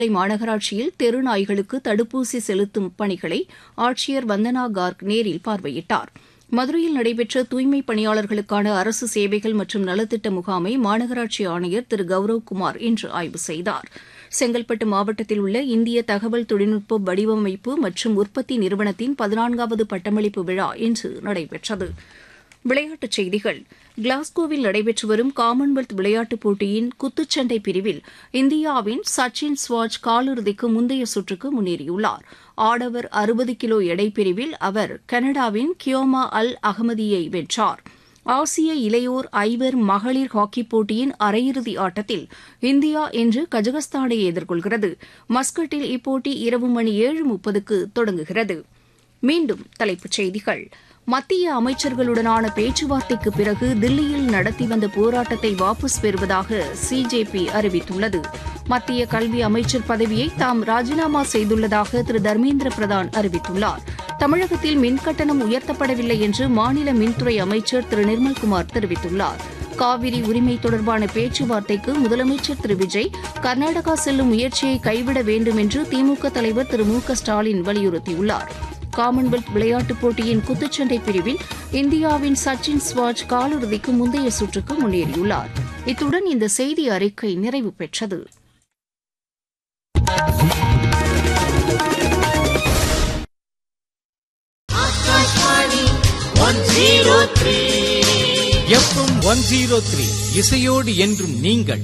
மாநகராட்சியில் தெரு நாய்களுக்கு தடுப்பூசி செலுத்தும் பணிகளை ஆட்சியர் வந்தனா கார்க் நேரில் பார்வையிட்டார் மதுரையில் நடைபெற்ற தூய்மைப் பணியாளர்களுக்கான அரசு சேவைகள் மற்றும் நலத்திட்ட முகாமை மாநகராட்சி ஆணையர் திரு கௌரவ் குமார் இன்று ஆய்வு செய்தார் செங்கல்பட்டு மாவட்டத்தில் உள்ள இந்திய தகவல் தொழில்நுட்ப வடிவமைப்பு மற்றும் உற்பத்தி நிறுவனத்தின் பதினான்காவது பட்டமளிப்பு விழா இன்று நடைபெற்றது விளையாட்டுச் செய்திகள் கிளாஸ்கோவில் நடைபெற்று வரும் காமன்வெல்த் விளையாட்டுப் போட்டியின் குத்துச்சண்டை பிரிவில் இந்தியாவின் சச்சின் ஸ்வாஜ் காலிறுதிக்கு முந்தைய சுற்றுக்கு முன்னேறியுள்ளார் ஆடவர் அறுபது கிலோ எடை பிரிவில் அவர் கனடாவின் கியோமா அல் அகமதியை வென்றார் ஆசிய இளையோர் ஐவர் மகளிர் ஹாக்கிப் போட்டியின் அரையிறுதி ஆட்டத்தில் இந்தியா இன்று கஜகஸ்தானை எதிர்கொள்கிறது மஸ்கட்டில் இப்போட்டி இரவு மணி ஏழு முப்பதுக்கு தொடங்குகிறது மீண்டும் தலைப்புச் செய்திகள் மத்திய அமைச்சர்களுடனான பேச்சுவார்த்தைக்கு பிறகு தில்லியில் நடத்தி வந்த போராட்டத்தை வாபஸ் பெறுவதாக சிஜேபி அறிவித்துள்ளது மத்திய கல்வி அமைச்சர் பதவியை தாம் ராஜினாமா செய்துள்ளதாக திரு தர்மேந்திர பிரதான் அறிவித்துள்ளார் தமிழகத்தில் மின்கட்டணம் உயர்த்தப்படவில்லை என்று மாநில மின்துறை அமைச்சர் திரு நிர்மல்குமார் தெரிவித்துள்ளார் காவிரி உரிமை தொடர்பான பேச்சுவார்த்தைக்கு முதலமைச்சர் திரு விஜய் கர்நாடகா செல்லும் முயற்சியை கைவிட வேண்டும் என்று திமுக தலைவர் திரு மு க ஸ்டாலின் வலியுறுத்தியுள்ளார் காமன்வெல்த் விளையாட்டுப் போட்டியின் குத்துச்சண்டை பிரிவில் இந்தியாவின் சச்சின் ஸ்வாஜ் காலிறுதிக்கு முந்தைய சுற்றுக்கு முன்னேறியுள்ளார் இத்துடன் இந்த செய்தி அறிக்கை நிறைவு பெற்றது எஃப்எம் ஒன் ஜீரோ த்ரீ இசையோடு என்றும் நீங்கள்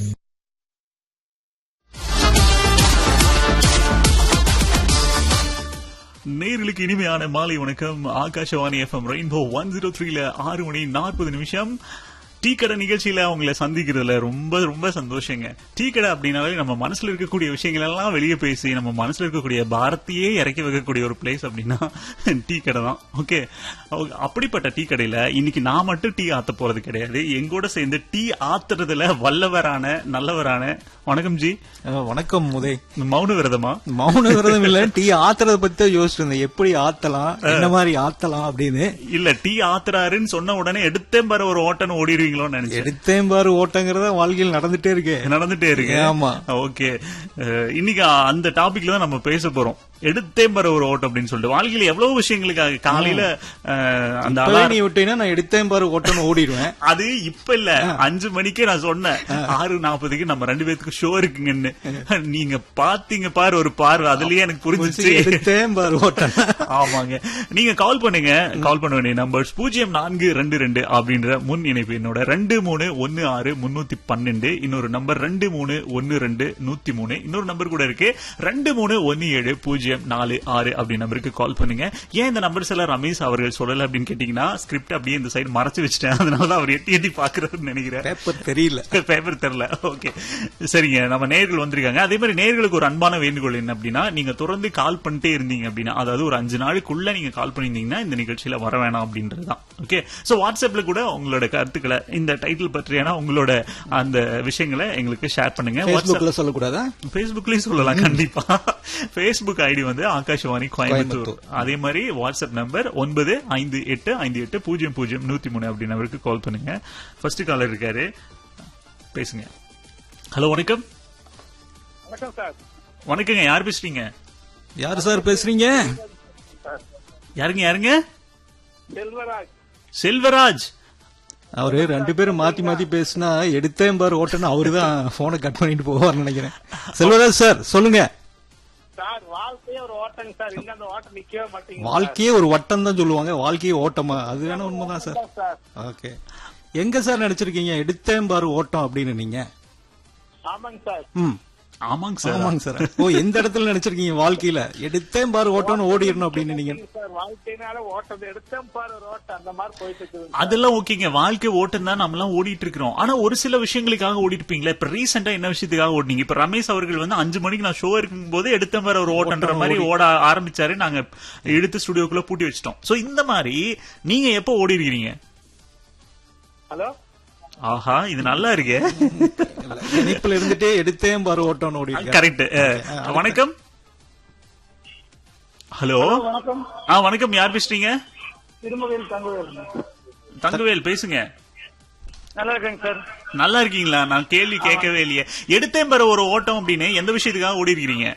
நேர்களுக்கு இனிமையான மாலை வணக்கம் Akashvani FM rainbow one zero த்ரீல ஆறு மணி நாற்பது நிமிஷம் டீ கடை நிகழ்ச்சியில அவங்கள சந்திக்கிறதுல ரொம்ப ரொம்ப சந்தோஷங்க டீ கடை அப்படின்னாலே நம்ம மனசுல இருக்கக்கூடிய விஷயங்கள் எல்லாம் வெளியே பேசி நம்ம மனசுல இருக்கக்கூடிய பாரத்தையே இறக்கி வைக்கக்கூடிய ஒரு பிளேஸ் அப்படின்னா டீ கடை தான் ஓகே அப்படிப்பட்ட டீ கடையில இன்னைக்கு நான் மட்டும் டீ ஆத்த போறது கிடையாது எங்கூட சேர்ந்து டீ ஆத்துறதுல வல்லவரான நல்லவரான வணக்கம் ஜி அஹ் வணக்கம் முதே மௌன விரதமா மௌன விரதம் இல்ல டீ ஆத்துறத பத்தி தான் யோசிச்சு இருந்தேன் எப்படி ஆத்தலாம் என்ன மாதிரி ஆத்தலாம் அப்படின்னு இல்ல டீ ஆத்துறாருன்னு சொன்ன உடனே எடுத்தேன் பாரு ஒரு ஓட்டன்னு ஓடிடுவீங்களோன்னு நினைச்சேன் எடுத்தேன் பாரு ஓட்டங்கிறத வாழ்க்கையில் நடந்துட்டே இருக்கு நடந்துட்டே இருக்கு ஆமா. ஓகே அஹ், இன்னைக்கு அந்த டாபிக்ல தான் நம்ம பேச போறோம் எடுத்தேன் பாரு ஒரு ஓட்டம் அப்படின்னு சொல்லிட்டு வாழ்க்கையில எவ்வளவு விஷயங்களுக்காக காலையில அஹ், அந்த இப்பவே alarm- நீ விட்டீங்கன்னா நான் எடுத்தேன் பாரு ஓட்டன்னு ஓடிடுவேன் அது இப்ப இல்ல அஞ்சு மணிக்கே நான் சொன்னேன் ஆறு நாற்பதுக்கு நம்ம ரெண்டு பேத்துக்கு ஷோ இருக்குங்கன்னு நீங்க பாத்தீங்க பாரு ஒரு பாரு அதுலயே எனக்கு புரிஞ்சிச்சு எடுத்தேன் பாரு ஓட்டம் ஆமாங்க நீங்க கால் பண்ணுங்க கால் பண்ண வேண்டிய நம்பர்ஸ் பூஜ்ஜியம் நான்கு ரெண்டு ரெண்டு அப்படின்ற முன் இணைப்பு என்னோட ரெண்டு மூணு ஒன்னு ஆறு முன்னூத்தி பன்னெண்டு இன்னொரு நம்பர் ரெண்டு மூணு ஒன்னு ரெண்டு நூத்தி மூணு இன்னொரு நம்பர் கூட இருக்கு ரெண்டு மூணு ஒன்னு ஏழு பூஜ்ஜியம் நாலு ஆறு அப்படி நம்பருக்கு கால் பண்ணுங்க ஏன் இந்த நம்பர்ஸ் எல்லாம் ரமேஷ் அவர்கள் சொல்லல அப்படின்னு கேட்டீங்கன்னா ஸ்கிரிப்ட் அப்படியே இந்த சைடு மறைச்சு வச்சுட்டேன் அதனால அவர் எட்டி எட்டி பாக்குறாருன்னு நினைக்கிறேன் பேப்பர் தெரியல பேப்பர் தெரியல ஓகே சரிங்க நம்ம நேர்கள் வந்திருக்காங்க அதே மாதிரி நேர்களுக்கு ஒரு அன்பான வேண்டுகோள் என்ன அப்படின்னா நீங்க தொடர்ந்து கால் பண்ணிட்டே இருந்தீங்க அப்படின்னா அதாவது ஒரு அஞ்சு நாளுக்குள்ள நீங்க கால் பண்ணியிருந்தீங்கன்னா இந்த நிகழ்ச்சியில வர வேணாம் அப்படின்றதுதான் ஓகே சோ வாட்ஸ்அப்ல கூட உங்களோட கருத்துக்களை இந்த டைட்டில் பற்றியான உங்களோட அந்த விஷயங்களை எங்களுக்கு ஷேர் பண்ணுங்க பேஸ்புக்ல சொல்லக்கூடாதா பேஸ்புக்லயும் சொல்லலாம் கண்டிப்பா பேஸ்புக் ஐடி வந்து ஆகாஷவாணி கோயம்புத்தூர் கோயம்புத்தூர். அதே மாதிரி வாட்ஸ்அப் நம்பர் ஒன்பது ஐந்து எட்டு ஐந்து எட்டு பூஜ்ஜியம் பூஜ்ஜியம் நூத்தி மூணு அப்படி நம்பருக்கு கால் பண்ணுங்க ஃபர்ஸ்ட் காலர் இருக்காரு பேசுங்க ஹலோ வணக்கம் வணக்கம் சார் வணக்கங்க யார் பேசுறீங்க யாரு சார் பேசுறீங்க யாருங்க யாருங்க செல்வராஜ் செல்வராஜ் அவரு ரெண்டு பேரும் மாத்தி மாத்தி பேசினா எடுத்தேன் பாரு ஓட்டன்னு அவருதான் போனை கட் பண்ணிட்டு போவார்னு நினைக்கிறேன் செல்வராஜ் சார் சொல்லுங்க சார் வாழ்க்கையே ஒரு ஓட்டங்க சார் இல்ல அந்த ஓட்டம் நிக்கவே மாட்டீங்க வாழ்க்கையே ஒரு வட்டம் தான் சொல்லுவாங்க வாழ்க்கையே ஓட்டமா அது வேணா உண்மைதான் சார் சார் ஓகே எங்க சார் நினைச்சிருக்கீங்க எடுத்தேன் பாரு ஓட்டம் அப்படின்னு நீங்க ஆமாங்க சார் ம் ஆமாங்க சார் ஆமாங்க சார் ஓ எந்த இடத்துல நினைச்சிருக்கீங்க வாழ்க்கையில எடுத்தேன் பாரு ஓட்டம்னு ஓடிடணும் அப்படின்னு நீங்க சார் வாழ்க்கையினால ஓட்டம் எடுத்தேன் பாரு ஒரு ஓட்டம் அந்த மாதிரி போயிட்டு இருக்குது அதெல்லாம் ஓகேங்க வாழ்க்கை ஓட்டம் தான் நம்ம எல்லாம் ஓடிட்டு இருக்கிறோம் ஆனா ஒரு சில விஷயங்களுக்காக ஓடிட்டு இருப்பீங்களா இப்ப ரீசெண்டா என்ன விஷயத்துக்காக ஓடினீங்க இப்ப ரமேஷ் அவர்கள் வந்து அஞ்சு மணிக்கு நான் ஷோ இருக்கும் போது எடுத்த மாதிரி ஒரு ஓட்டன்ற மாதிரி ஓட ஆரம்பிச்சாரு நாங்க எடுத்து ஸ்டுடியோக்குள்ள பூட்டி வச்சிட்டோம் சோ இந்த மாதிரி நீங்க எப்ப ஓடி இருக்கீங்க ஹலோ ஆஹா இது நல்லா இருக்கே இணைப்புல இருந்துட்டே எடுத்தேன் பாரு ஓட்டம்னு ஓடி கரெக்ட் வணக்கம் ஹலோ வணக்கம் ஆ வணக்கம் யார் பேசுறீங்க திருமகையில் தங்குவேல் தங்கவேல் பேசுங்க நல்லா இருக்கேங்க சார் நல்லா இருக்கீங்களா நான் கேள்வி கேட்கவே இல்லையே எடுத்தேன் பெற ஒரு ஓட்டம் அப்படின்னு எந்த விஷயத்துக்காக ஓடி இருக்கிறீங்க